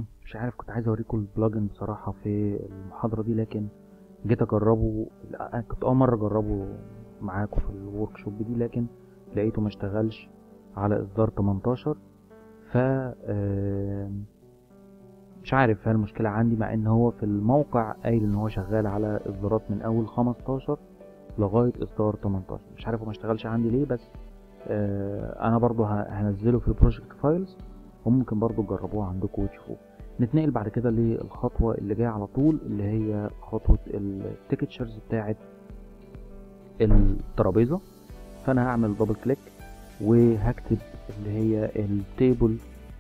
مم، مش عارف كنت عايز اوريكم البلجن بصراحة في المحاضرة دي لكن جيت اجربه لا، كنت اول مرة اجربه معاكم في الورك شوب دي لكن لقيته ما اشتغلش على اصدار 18 ف آم، مش عارف هل المشكلة عندي مع ان هو في الموقع قايل ان هو شغال على اصدارات من اول 15 لغاية اصدار 18 مش عارف هو ما اشتغلش عندي ليه بس آه، انا برضو ه- هنزله في البروجكت فايلز وممكن برضو تجربوه عندكم وتشوفوه نتنقل بعد كده للخطوة اللي جاية على طول اللي هي خطوة التيكتشرز بتاعة الترابيزة فانا هعمل دبل كليك وهكتب اللي هي التيبل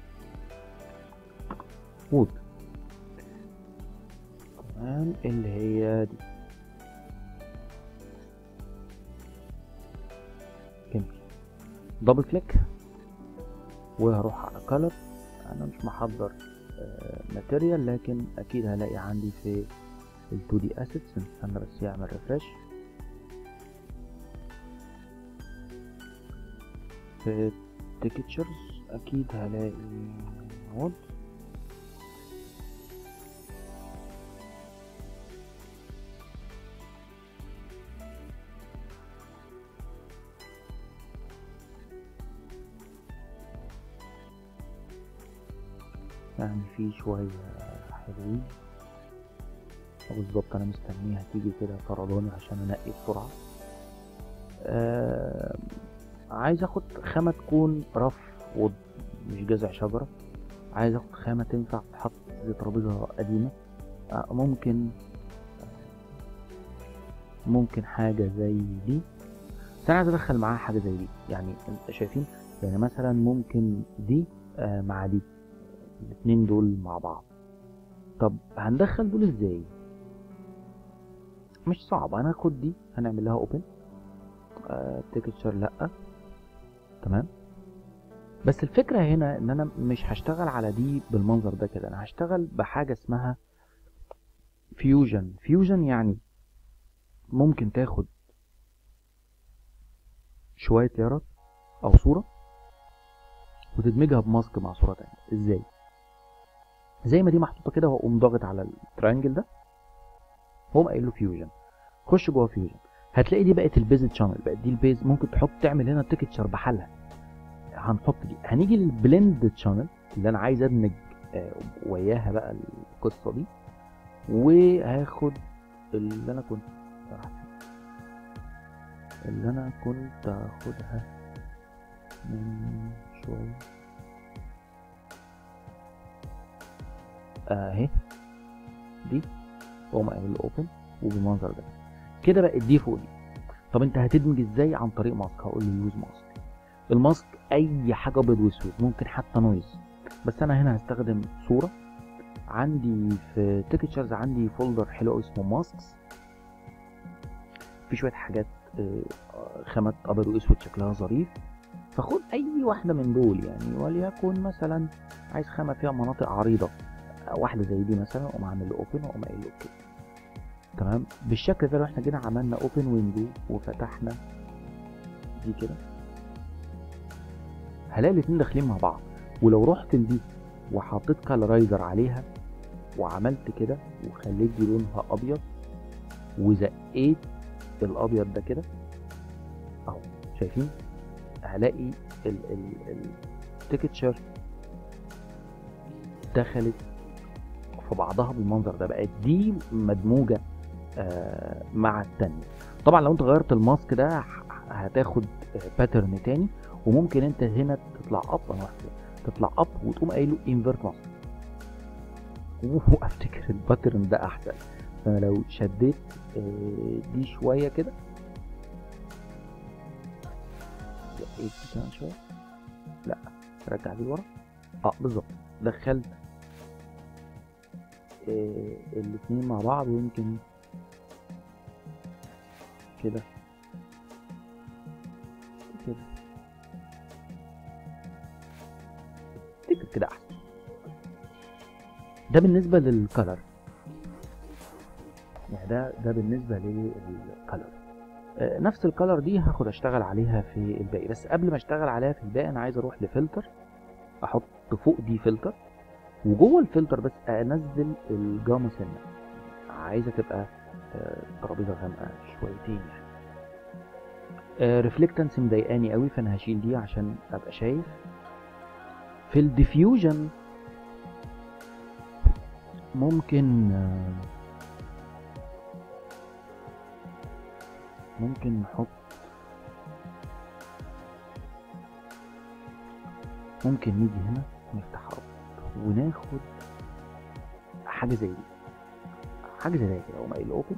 وود تمام اللي هي دي جميل دبل كليك وهروح على كولر انا مش محضر ماتيريال لكن اكيد هلاقي عندي في ال 2 دي assets نستنى بس يعمل ريفرش في تيكتشرز اكيد هلاقي وود يعني في شوية حلوين بالظبط انا مستنيها تيجي كده طرداني عشان انقي بسرعة آه عايز اخد خامة تكون رف وود مش جذع شجرة عايز اخد خامة تنفع تتحط زي ترابيزة قديمة آه ممكن ممكن حاجة زي دي بس انا عايز ادخل معاها حاجة زي دي يعني انت شايفين يعني مثلا ممكن دي آه مع دي الاتنين دول مع بعض طب هندخل دول ازاي مش صعب هناخد دي هنعمل لها اوبن تكتشر لا تمام بس الفكرة هنا ان انا مش هشتغل على دي بالمنظر ده كده انا هشتغل بحاجة اسمها فيوجن فيوجن يعني ممكن تاخد شوية ليرات او صورة وتدمجها بماسك مع صورة تانية ازاي زي ما دي محطوطة كده واقوم ضاغط على الترينجل ده هو قايل له فيوجن خش جوه فيوجن هتلاقي دي بقت البيز تشانل بقت دي البيز ممكن تحط تعمل هنا تيكتشر بحالها هنحط دي هنيجي للبلند تشانل اللي انا عايز ادمج آه، وياها بقى القصه دي وهاخد اللي انا كنت راح فين؟ اللي انا كنت اخدها من شويه اهي دي واقوم قايل اوبن وبالمنظر ده كده بقت دي فوق دي طب انت هتدمج ازاي عن طريق ماسك هقول له يوز ماسك الماسك اي حاجه ابيض واسود ممكن حتى نويز بس انا هنا هستخدم صوره عندي في تيكتشرز عندي فولدر حلو قوي اسمه ماسكس في شويه حاجات آه، خامات ابيض واسود شكلها ظريف فخد اي واحده من دول يعني وليكن مثلا عايز خامه فيها مناطق عريضه واحده زي دي مثلا اقوم عامل له اوبن واقوم قايل له اوكي تمام بالشكل ده لو احنا جينا عملنا اوبن ويندو وفتحنا دي كده هلاقي الاتنين داخلين مع بعض ولو رحت لدي وحطيت كالرايزر عليها وعملت كده وخليت دي لونها ابيض وزقيت الابيض ده كده اهو شايفين هلاقي ال ال التكتشر دخلت في بعضها بالمنظر ده بقت دي مدموجه آه مع التانية طبعا لو انت غيرت الماسك ده ه- هتاخد باترن تاني وممكن انت هنا تطلع اب انا واحد تطلع اب وتقوم قايل له انفرت ماسك وافتكر الباترن ده احسن فانا لو شديت آه، دي شويه كده زقيت دي كمان شويه لا رجع دي لورا اه بالظبط دخلت آه، الاتنين مع بعض ويمكن كده كده افتكر كده احسن ده بالنسبه للكلر يعني ده ده بالنسبه للكلر آه، نفس الكلر دي هاخد اشتغل عليها في الباقي بس قبل ما اشتغل عليها في الباقي انا عايز اروح لفلتر احط فوق دي فلتر وجوه الفلتر بس انزل الجاما سنه عايزه تبقى آه، ترابيزه غامقه شويتين يعني ريفلكتنس مضايقاني قوي فانا هشيل دي عشان ابقى شايف في الديفيوجن ممكن آه، ممكن نحط ممكن نيجي هنا نفتح اب وناخد حاجه زي دي حاجه زي كده اقوم قايل اوبن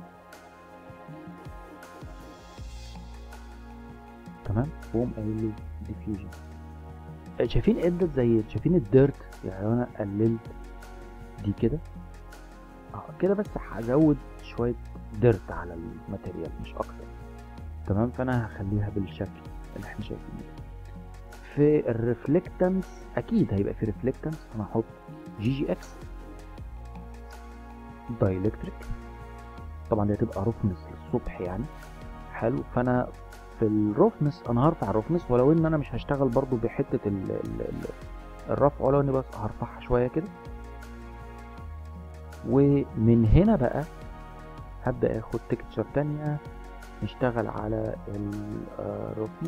تمام واقوم قايل له ديفيوجن شايفين ادت زي شايفين الديرت يعني لو انا قللت دي كده اه كده بس هزود شويه ديرت على الماتيريال مش اكتر تمام فانا هخليها بالشكل اللي احنا شايفينه ده. في الريفلكتنس اكيد هيبقى في ريفلكتنس انا هحط جي جي اكس دايلكتريك طبعا دي هتبقى روفنس للصبح يعني حلو فانا في الروفنس انا هرفع الروفنس ولو ان انا مش هشتغل برضو بحته ال ال ال الرفع ولو اني بس هرفعها شويه كده ومن هنا بقى هبدا اخد تكتشر تانية نشتغل على الروفنس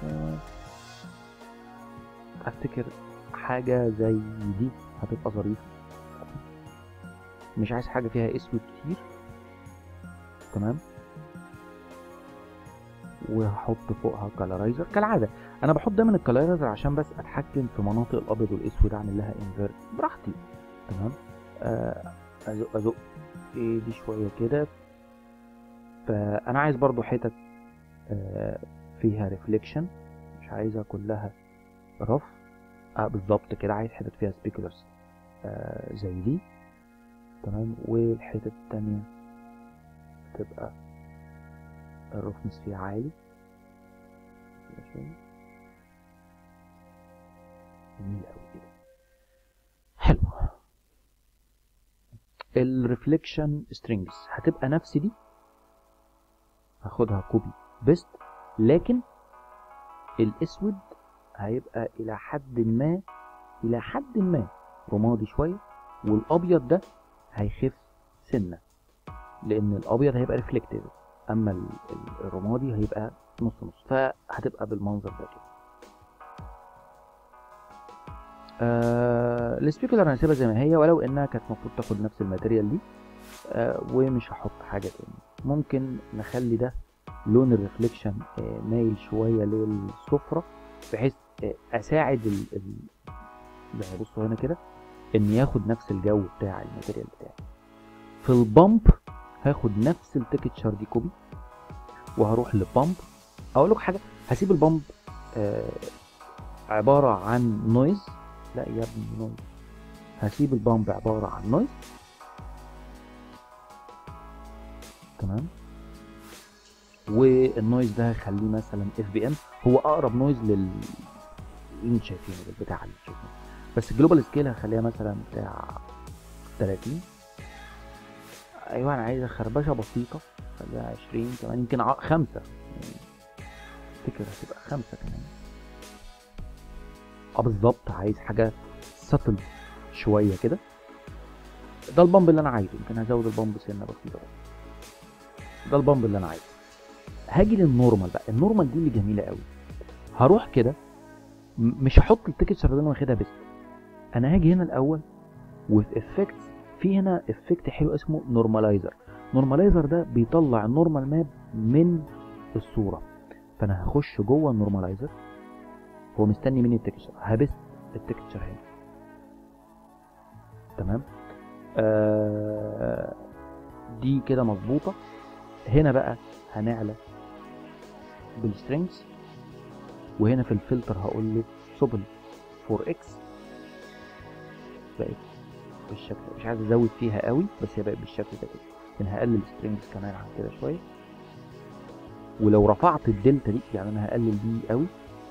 افتكر حاجه زي دي هتبقى ظريفه مش عايز حاجه فيها اسود كتير تمام وهحط فوقها كالارايزر كالعاده انا بحط دايما الكالارايزر عشان بس اتحكم في مناطق الابيض والاسود اعمل لها انفيرت براحتي تمام آه، ازق ازق إيه دي شويه كده فانا عايز برضو حتت آه، فيها ريفليكشن مش عايزها كلها رف اه بالظبط كده عايز حتت فيها سبيكولرز آه زي دي تمام والحتت التانية تبقى الرفنس فيها عالي ماشي جميل أوي كده حلو الريفليكشن سترينجز هتبقى نفس دي هاخدها كوبي بيست لكن الاسود هيبقى الى حد ما الى حد ما رمادي شويه والابيض ده هيخف سنه لان الابيض هيبقى ريفلكتيف اما ال- ال- الرمادي هيبقى نص نص فهتبقى بالمنظر ده كده آه السبيكولر انا هسيبها زي ما هي ولو انها كانت المفروض تاخد نفس الماتيريال دي آه ومش هحط حاجه تاني ممكن نخلي ده لون الريفليكشن آه مايل شويه للصفرة بحيث آه اساعد ال ال يعني بصوا هنا كده ان ياخد نفس الجو بتاع الماتيريال بتاعي في البامب هاخد نفس التكتشر دي كوبي وهروح لبامب اقول لكم حاجه هسيب البامب آه عباره عن نويز لا يا ابني نويز هسيب البامب عباره عن نويز تمام والنويز ده هخليه مثلا اف بي ام هو اقرب نويز لل اللي انتوا شايفينه البتاع اللي شايفينه بس الجلوبال سكيل هخليها مثلا بتاع 30 ايوه انا عايز خربشه بسيطه خليها 20 كمان يمكن ع- خمسة يعني افتكر هتبقى خمسة كمان اه بالظبط عايز حاجة سطل شوية كده ده البامب اللي انا عايزه يمكن هزود البامب سنة بسيطة بس ده البامب اللي انا عايزه هاجي للنورمال بقى النورمال دي اللي جميلة قوي هروح كده م- مش هحط التيكت اللي انا واخدها بس انا هاجي هنا الاول وفي افكتس في هنا افكت حلو اسمه نورماليزر نورماليزر ده بيطلع النورمال ماب من الصوره فانا هخش جوه النورماليزر هو مستني مني التكتشر هبست التكتشر هنا تمام آه دي كده مظبوطه هنا بقى هنعلى بالسترينجز وهنا في الفلتر هقول له سبل 4 اكس بقت بالشكل ده مش عايز ازود فيها قوي بس هي بقت بالشكل ده كده لكن هقلل سترينجز كمان عن كده شويه ولو رفعت الدلتا دي يعني انا هقلل دي قوي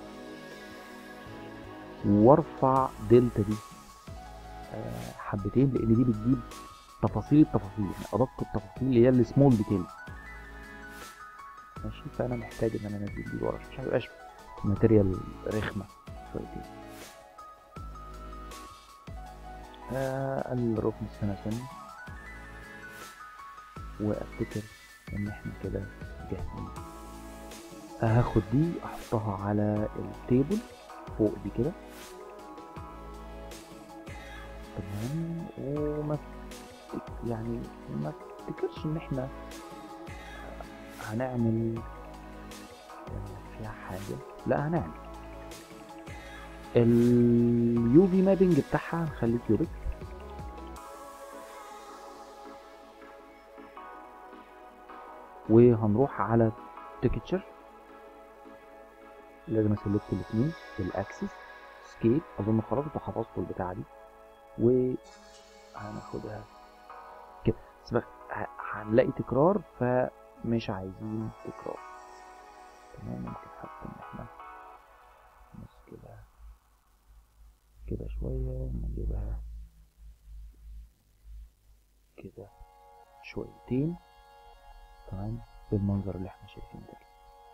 وارفع دلتا دي آه، حبتين لان دي بتجيب تفاصيل التفاصيل يعني ادق التفاصيل اللي هي السمول ديتيلز ماشي فانا محتاج ان انا انزل دي ورا عشان ميبقاش ماتيريال رخمه شويتين آه، الركن السنة سنة وافتكر ان احنا كده جاهزين هاخد دي احطها على التيبل فوق دي كده تمام وما تك- يعني ما تفتكرش ان احنا هنعمل آه، فيها حاجة لا هنعمل اليو في مابنج بتاعها نخليه كيوبيك وهنروح على تكتشر لازم اسلكت الاثنين بالاكسس سكيل اظن خلاص انتوا حفظتوا البتاعه دي وهناخدها كده بس بقى ه- هنلاقي تكرار فمش عايزين تكرار تمام ممكن حتى ان احنا نسكبها كده شوية نجيبها كده شويتين تمام بالمنظر اللي احنا شايفينه ده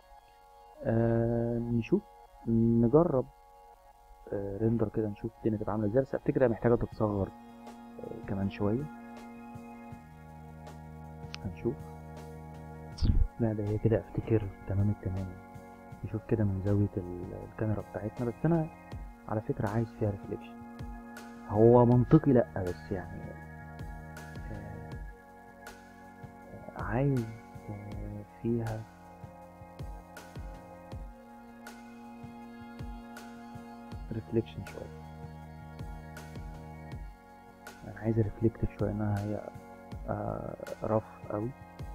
آه نشوف نجرب آه ريندر كده نشوف الدنيا تبقى عامله ازاي بس افتكر هي محتاجه تتصغر آه كمان شويه هنشوف لا ده هي كده افتكر تمام التمام نشوف كده من زاويه ال- الكاميرا بتاعتنا بس انا على فكره عايز فيها ريفليكشن هو منطقي لا بس يعني آه آه، عايز آه فيها ريفليكشن شويه انا عايز ريفلكتيف شويه انها هي آه رف قوي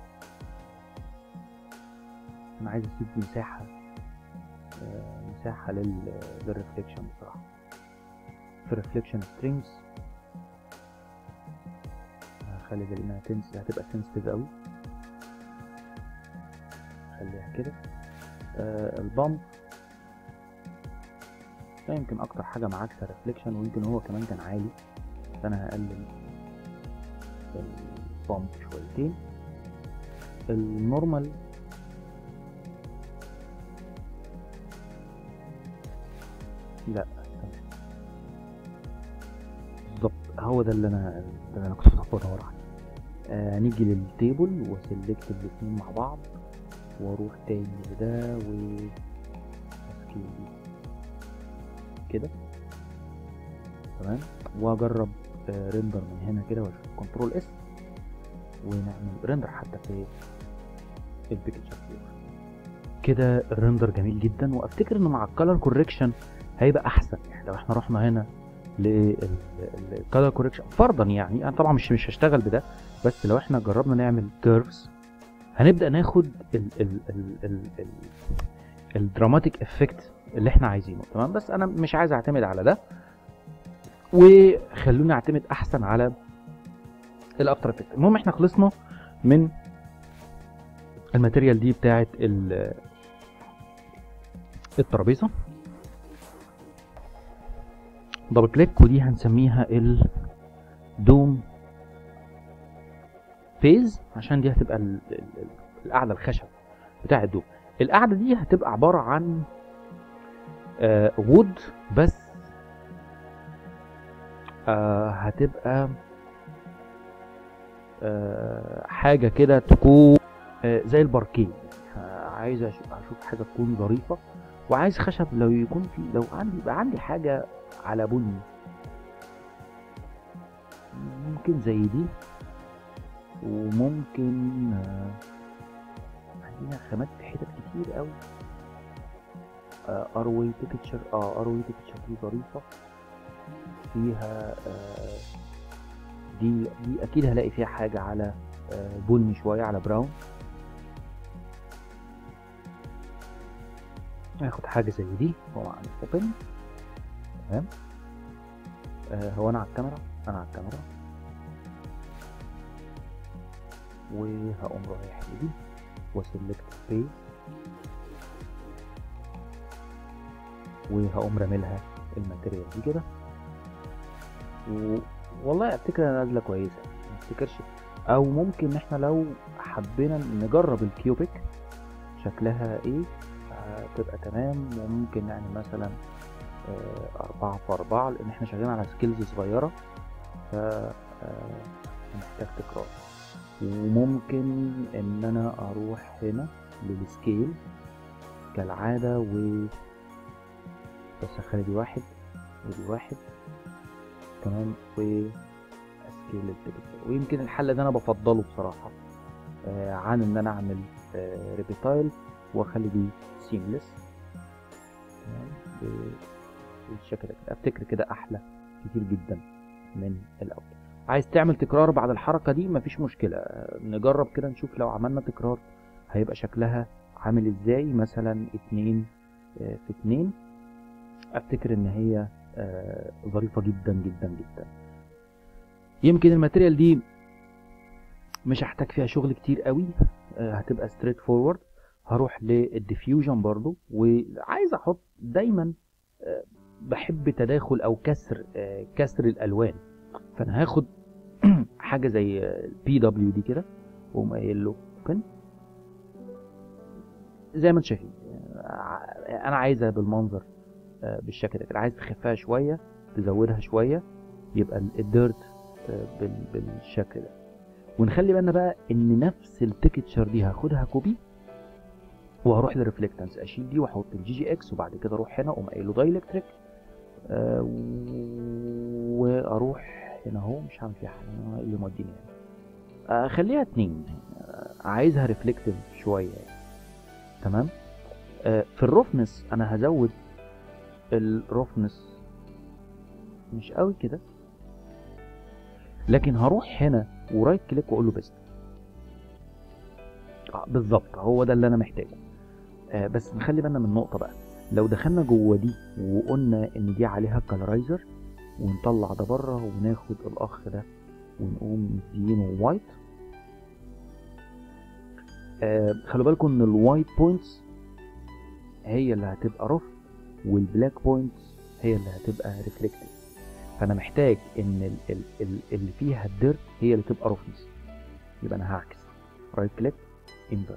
انا عايز اسيب مساحه آه مساحه لل للريفليكشن بصراحه في ريفليكشن سترينجز هخلي بالي انها تنس هتبقى سنسيتيف قوي خليها كده آه البامب ده يمكن اكتر حاجه معاكسه ريفليكشن ويمكن هو كمان كان عالي فانا هقلل البامب شويتين النورمال لا تمام. بالظبط هو ده اللي انا ده اللي انا كنت بدور عليه آه نيجي للتيبل وسلكت الاتنين مع بعض واروح تاني لده و اسكيل دي كده تمام واجرب آه ريندر من هنا كده واشوف كنترول اس ونعمل ريندر حتى في البيكتشر كده الريندر جميل جدا وافتكر انه مع الكالر كوريكشن هيبقى احسن يعني لو احنا رحنا هنا للكالر كوريكشن فرضا يعني انا طبعا مش مش هشتغل بده بس لو احنا جربنا نعمل كيرفز هنبدا ناخد ال ال ال ال ال الدراماتيك افكت اللي احنا عايزينه تمام بس انا مش عايز اعتمد على ده وخلوني اعتمد احسن على الافتر افكت المهم احنا خلصنا من الماتيريال دي بتاعه ال- الترابيزه دبل كليك ودي هنسميها الدوم فيز عشان دي هتبقى ال- ال- ال- القاعده الخشب بتاع الدوم القاعده دي هتبقى عباره عن آه وود بس آه هتبقى آه حاجه كده تكون آه زي الباركيه آه عايز اشوف اشوف حاجه تكون ظريفه وعايز خشب لو يكون في لو عندي يبقى عندي حاجه على بني ممكن زي دي وممكن آه عندنا خامات في حتت كتير قوي اروي تكتشر اه اروي تكتشر دي ظريفه فيها آه دي دي اكيد هلاقي فيها حاجه على آه بني شويه على براون هاخد حاجه زي دي طبعا اوبن تمام آه هو انا على الكاميرا انا على الكاميرا وهقوم رايح لدي وسلكت سبيس وهقوم راملها الماتيريال دي كده و... والله افتكر انها نازله كويسه ما افتكرش او ممكن ان احنا لو حبينا نجرب الكيوبيك شكلها ايه هتبقى تمام وممكن يعني مثلا آه، أربعة في أربعة لأن احنا شغالين على سكيلز صغيرة ف آه، محتاج تكرار وممكن ان انا اروح هنا للسكيل كالعادة و بس اخلي دي واحد ودي واحد تمام و سكيل التكتشر ويمكن الحل ده انا بفضله بصراحة آه عن ان انا اعمل آه ريبيتايل واخلي دي سيملس تمام ب- بالشكل ده كده. افتكر كده احلى كتير جدا من الاول عايز تعمل تكرار بعد الحركة دي مفيش مشكلة آه، نجرب كده نشوف لو عملنا تكرار هيبقى شكلها عامل ازاي مثلا اتنين آه، في اتنين افتكر ان هي آه، ظريفة جدا جدا جدا يمكن الماتيريال دي مش هحتاج فيها شغل كتير قوي آه، هتبقى ستريت فورورد هروح للديفيوجن برضو وعايز احط دايما آه، بحب تداخل او كسر آه، كسر الالوان فانا هاخد حاجه زي البي دبليو دي كده واقوم قايل له اوبن زي ما انتم شايفين آه، انا عايزها بالمنظر آه، بالشكل ده كده عايز تخفها شويه تزودها شويه يبقى ال- الديرت آه، بال- بالشكل ده ونخلي بالنا بقى ان نفس التكتشر دي هاخدها كوبي وهروح للريفلكتنس اشيل دي واحط الجي جي اكس وبعد كده اروح هنا اقوم قايل له دايلكتريك آه واروح هنا اهو مش هعمل فيها حاجه أنا إيه اللي موديني هنا آه خليها اتنين آه عايزها ريفلكتيف شويه يعني. تمام آه في الروفنس انا هزود الروفنس مش قوي كده لكن هروح هنا ورايت كليك واقول له بيست آه بالظبط هو ده اللي انا محتاجه آه بس نخلي بالنا من نقطه بقى لو دخلنا جوه دي وقلنا ان دي عليها كالرايزر ونطلع ده بره وناخد الاخ ده ونقوم مدينه وايت آه خلوا بالكم ان الوايت بوينتس هي اللي هتبقى رف والبلاك بوينتس هي اللي هتبقى ريفلكتيف فانا محتاج ان ال ال ال اللي فيها الديرت هي اللي تبقى رفنس يبقى انا هعكس رايت كليك انفرت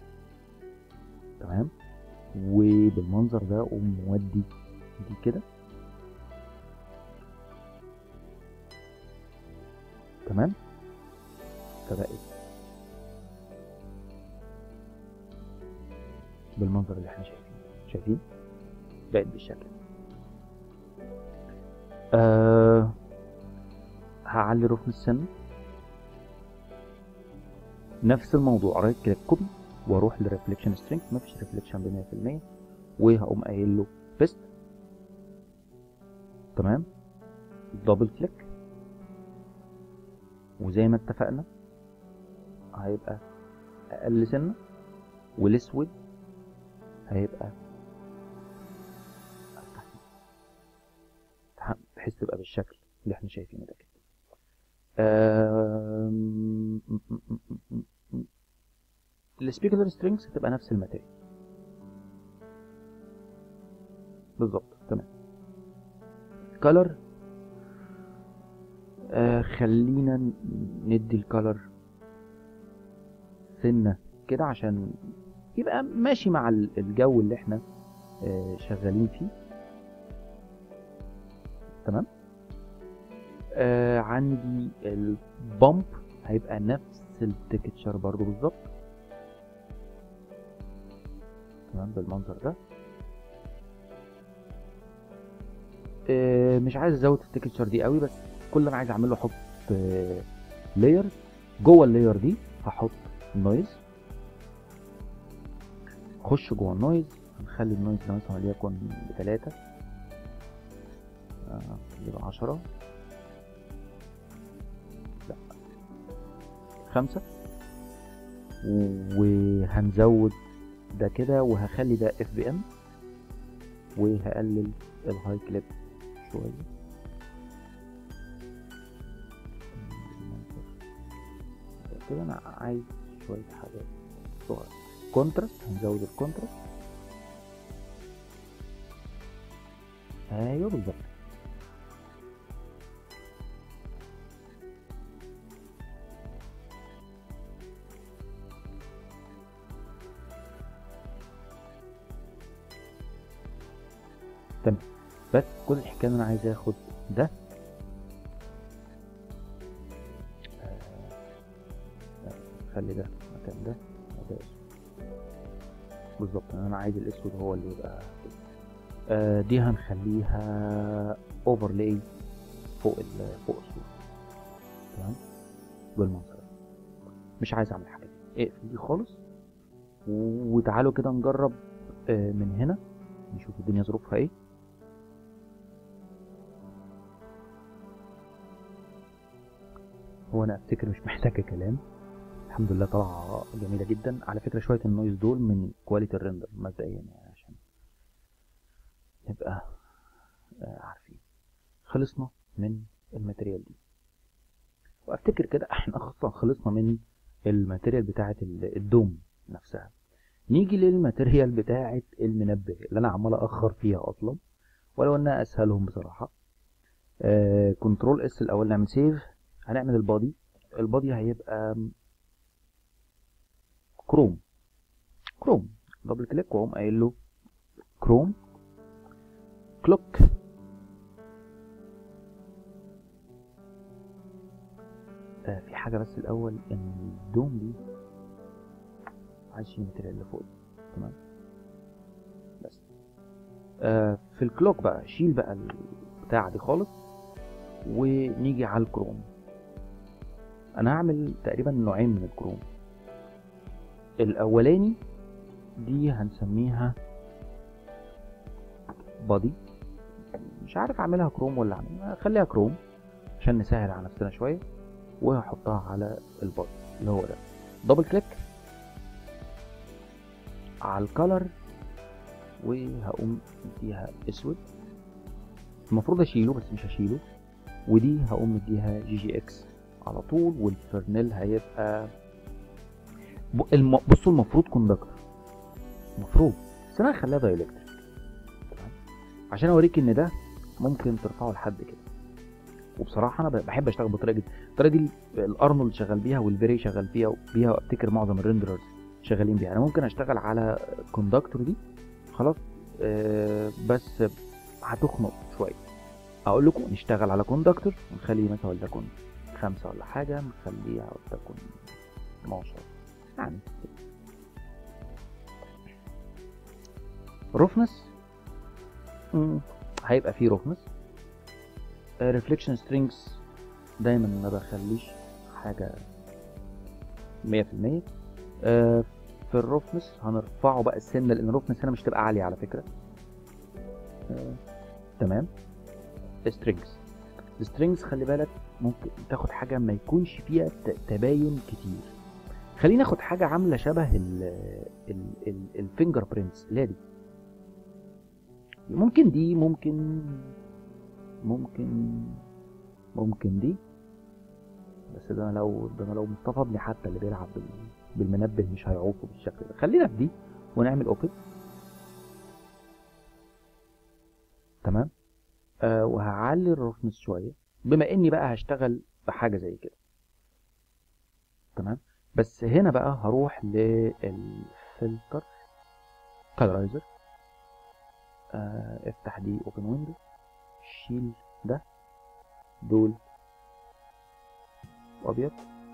تمام وبالمنظر ده اقوم مودي دي كده تمام فبقت بالمنظر اللي احنا شايفينه شايفين بقت بالشكل ده أه هعلي ركن السن نفس الموضوع رايت كليك كوبي واروح لريفليكشن سترينج مفيش ريفليكشن ب 100% وهقوم قايل له بيست تمام دبل كليك وزي ما اتفقنا هيبقى اقل سنه والاسود هيبقى أفتح فيه. بحيث تبقى بالشكل اللي احنا شايفينه ده كده أم... السبيكولر سترينجز هتبقى نفس الماتيريال بالظبط تمام كولر آه خلينا ن- ندي الكولر سنة كده عشان يبقى ماشي مع ال- الجو اللي احنا آه شغالين فيه تمام آه عندي البامب هيبقى نفس التكتشر برضو بالظبط تمام بالمنظر ده آه، مش عايز ازود في التكتشر دي قوي بس كل اللي انا عايز اعمله احط لاير جوه اللاير دي هحط نويز خش جوه النويز هنخلي النويز ده مثلا وليكن بتلاتة آه، يبقى عشرة لا خمسة وهنزود ده كده وهخلي ده اف بي ام وهقلل الهاي كليب شوية كده انا عايز شوية حاجات صغيرة كونتراست هنزود الكونتراست ايوه بالظبط تمام بس كل الحكايه ان انا عايز اخد ده نخلي ده مكان ده وده اسود بالظبط انا عايز الاسود هو اللي يبقى كده. آه دي هنخليها اوفرلاي فوق ال فوق الصورة تمام بالمنظر ده. مش عايز اعمل حاجه دي اقفل دي خالص و- وتعالوا كده نجرب آه من هنا نشوف الدنيا ظروفها ايه هو انا افتكر مش محتاجه كلام الحمد لله طالعه جميله جدا على فكره شويه النويز دول من كواليتي الريندر مبدئيا يعني عشان نبقى آه، عارفين خلصنا من الماتيريال دي وافتكر كده احنا اصلا خلصنا من الماتيريال بتاعه ال- الدوم نفسها نيجي للماتيريال بتاعه المنبه اللي انا عمال اخر فيها اصلا ولو انها اسهلهم بصراحه كنترول اس الاول نعمل سيف هنعمل البادي البادي هيبقى كروم كروم دبل كليك واقوم قايل له كروم كلوك آه في حاجة بس الأول إن الدوم دي عايز اشيل الماتيريال اللي فوق دي تمام بس آه في الكلوك بقى شيل بقى البتاعة دي خالص ونيجي على الكروم انا هعمل تقريبا نوعين من الكروم الاولاني دي هنسميها بادي مش عارف اعملها كروم ولا اعملها خليها كروم عشان نسهل على نفسنا شويه وهحطها على البادي اللي هو ده دبل كليك على الكالر وهقوم اديها اسود المفروض اشيله بس مش هشيله ودي هقوم مديها جي جي اكس على طول والفرنيل هيبقى ب- الم... بصوا المفروض كوندكتور المفروض بس انا هخليها دايلكتريك تمام عشان اوريك ان ده ممكن ترفعه لحد كده وبصراحه انا ب- بحب اشتغل بالطريقه دي الطريقه دي الارنولد شغال بيها والبيري شغال بيها بيها وافتكر معظم الريندررز شغالين بيها انا ممكن اشتغل على كوندكتور دي خلاص آه بس هتخنق شويه اقول لكم نشتغل على كوندكتور ونخلي مثلا ولتكن خمسة ولا حاجة نخليها ولتكن 12 يعني روفنس هيبقى فيه روفنس ريفليكشن سترينجز دايما ما بخليش حاجة مية في المية آه، في الروفنس هنرفعه بقى السنة لأن الروفنس هنا مش تبقى عالية على فكرة آه، تمام سترينجز السترينجز خلي بالك ممكن تاخد حاجة ما يكونش فيها ت- تباين كتير خلينا ناخد حاجة عاملة شبه الفينجر برينتس اللي هي دي ممكن دي ممكن ممكن ممكن دي بس ده أنا لو ده أنا لو مصطفى ابني حتى اللي بيلعب بال- بالمنبه مش هيعوفه بالشكل ده خلينا في دي ونعمل اوبن تمام آه وهعلي الرفنس شويه بما اني بقى هشتغل بحاجه زي كده تمام بس هنا بقى هروح للفلتر كالرايزر آه افتح دي اوبن ويندو شيل ده دول ابيض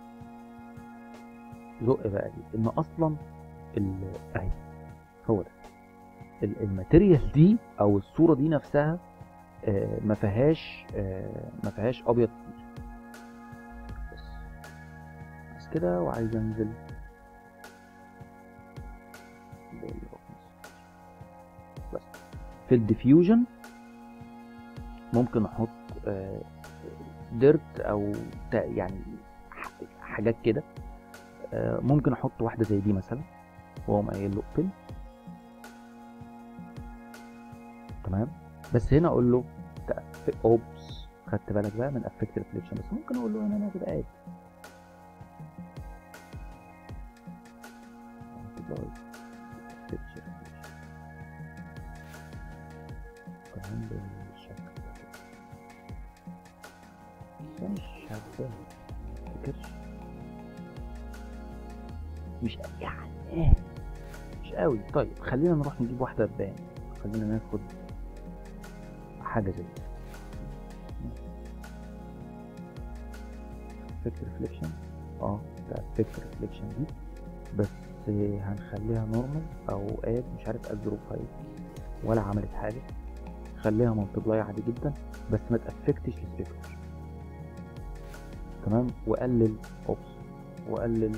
زق بقى دي ان اصلا ال- اهي هو ده ال- الماتيريال دي او الصوره دي نفسها آه، ما فيهاش آه، ما فيهاش ابيض كتير بس بس كده وعايز انزل بس في الديفيوجن ممكن احط ديرت او تا- يعني ح- حاجات كده آه، ممكن احط واحده زي دي مثلا واقوم قايل له اوبن تمام بس هنا اقول له اوبس خدت بالك بقى من افكت ريفليكشن بس ممكن اقول له هنا انا كده عادي كمان بالشكل ده كده. بس مش شغال مفتكرش مش يعني مش قوي طيب خلينا نروح نجيب واحدة تبان خلينا ناخد حاجة زي كده افكت ريفليكشن اه ده افكت ريفليكشن دي بس هنخليها نورمال او اد مش عارف اد ظروفها ايه ولا عملت حاجه خليها ملتبلاي عادي جدا بس ما تافكتش السبيكتر تمام وقلل اوبس وقلل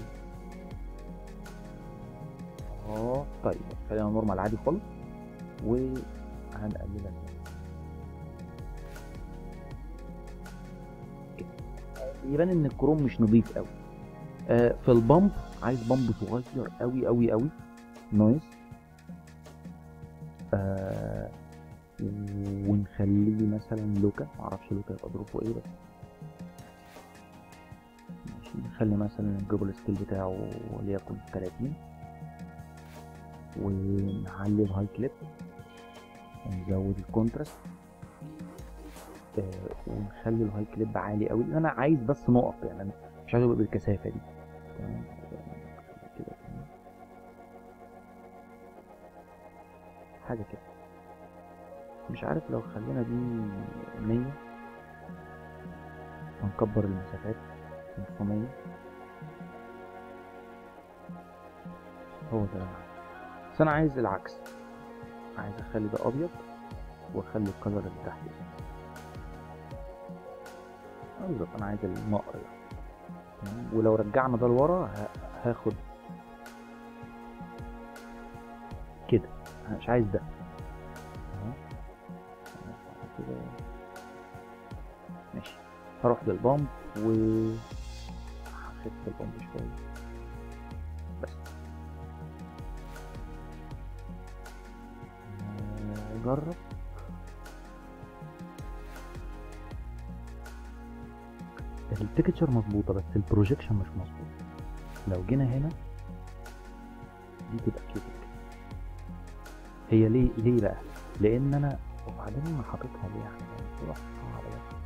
اه طيب خلينا نورمال عادي خالص وهنقللها كده يبان ان الكروم مش نظيف قوي آه في البامب عايز بامب صغير قوي قوي قوي نويز آه ونخليه مثلا لوكا معرفش لوكا يبقى ظروفه ايه بس ماشي نخلي مثلا الجبل سكيل بتاعه وليكن 30 ونعلي الهاي كليب ونزود الكونتراست آه ونخلي الهاي كليب عالي قوي لان انا عايز بس نقط يعني انا مش عايز يبقى بالكثافه دي تمام كده تمام. حاجه كده مش عارف لو خلينا دي 100 هنكبر المسافات 500 هو ده اللي أنا عايزه. بس انا عايز العكس عايز اخلي ده ابيض واخلي الكلر اللي تحت ده آه بالظبط انا عايز النقر ده تمام؟ ولو رجعنا ده لورا ه- هاخد كده انا مش عايز ده تمام؟ كده ماشي هروح للبامب و هخف البامب شوية بس نجرب التكتشر مظبوطة بس البروجيكشن مش مظبوط لو جينا هنا دي تبقى كده هي ليه ليه بقى؟ لأن أنا وبعدين أنا حاططها ليه يعني بصراحة صعبة بس.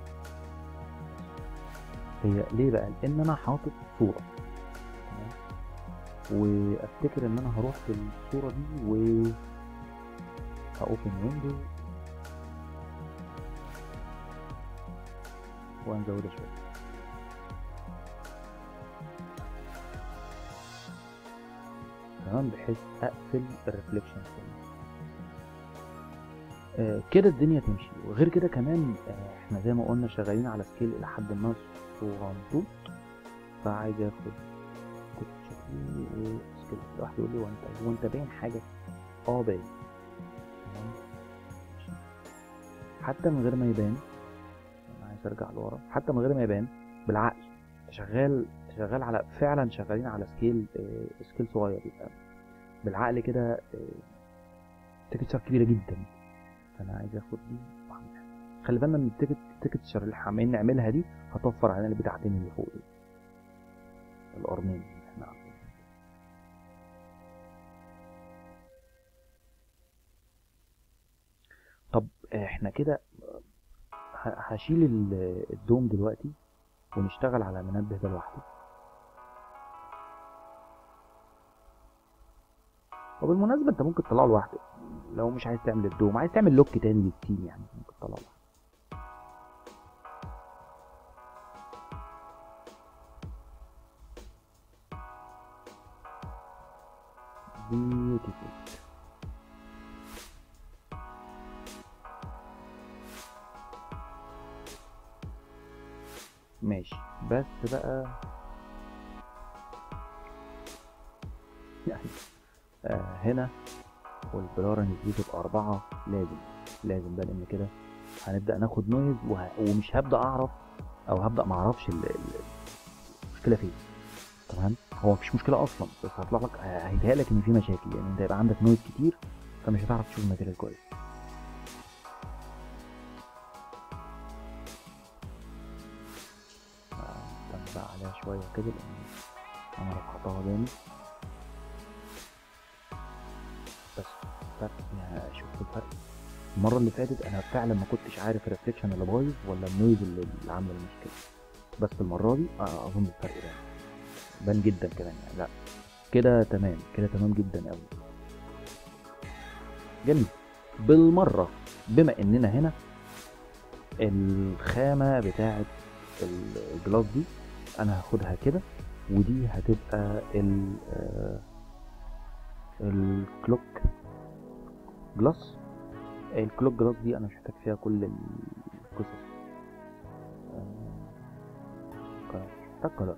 هي ليه بقى؟ لأن أنا حاطط صورة تمام؟ وافتكر ان انا هروح في الصورة دي و هاوبن ويندو وهنزودها شوية تمام بحيث اقفل الريفليكشن كله آه كده الدنيا تمشي وغير كده كمان آه احنا زي ما قلنا شغالين على سكيل الى حد ما صغنطوط فعايز اخد تكتشر وسكيل واحد يقول لي هو انت هو انت باين حاجه اه باين تمام ماشي. حتى من غير ما يبان انا عايز ارجع لورا حتى من غير ما يبان بالعقل أنت شغال شغال على فعلا شغالين على سكيل آه، سكيل صغير يبقى بالعقل كده تكتشر كبيره جدا فانا عايز اخد دي وأعملها. خلي بالنا ان التيكت التكتشر اللي عمالين نعملها دي هتوفر علينا البتاعتين اللي فوق دي القرنين اللي احنا عاملينهم طب احنا كده ه- هشيل ال- الدوم دلوقتي ونشتغل على المنبه ده لوحده وبالمناسبة انت ممكن تطلعه لوحده لو مش عايز تعمل الدوم عايز تعمل لوك تاني للسين يعني ممكن تطلعه لوحده beautiful ماشي بس بقى يعني آه هنا والبلارنج دي تبقى أربعة لازم لازم بقى لأن كده هنبدأ ناخد نويز وه... ومش هبدأ أعرف أو هبدأ معرفش ال... ال... المشكلة فين تمام هو مفيش مشكلة أصلا بس هيطلع لك هيتهيأ لك إن في مشاكل يعني أنت يبقى عندك نويز كتير فمش هتعرف تشوف الماتيريال كويس استنى بقى عليها شوية كده لأن أنا رفعتها جامد بس فرق يعني شفت الفرق المرة اللي فاتت أنا فعلا ما كنتش عارف الريفليكشن اللي بايظ ولا النويز اللي, اللي عامل المشكلة بس المرة دي آه، أظن الفرق ده بان جدا كمان يعني لا كده تمام كده تمام جدا قوي جميل بالمرة بما إننا هنا الخامة بتاعة ال- الجلاس دي انا هاخدها كده ودي هتبقى ال آه، الكلوك جلاس الكلوك جلاس دي انا مش محتاج فيها كل القصص آه، مش محتاج كلر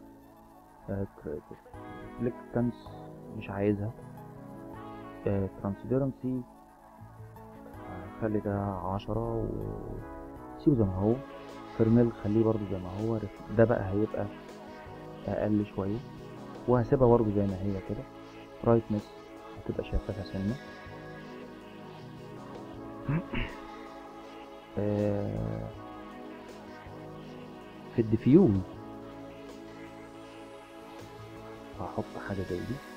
فليكتنس مش عايزها ترانسبيرنسي خلي ده عشرة و سيبه زي ما هو فيرميل خليه برضو زي ما هو رف- ده بقى هيبقى اقل شوية وهسيبها برضو زي ما هي كده برايتنس هتبقى شفافة سنة آه، في الديفيوز هحط حاجة زي دي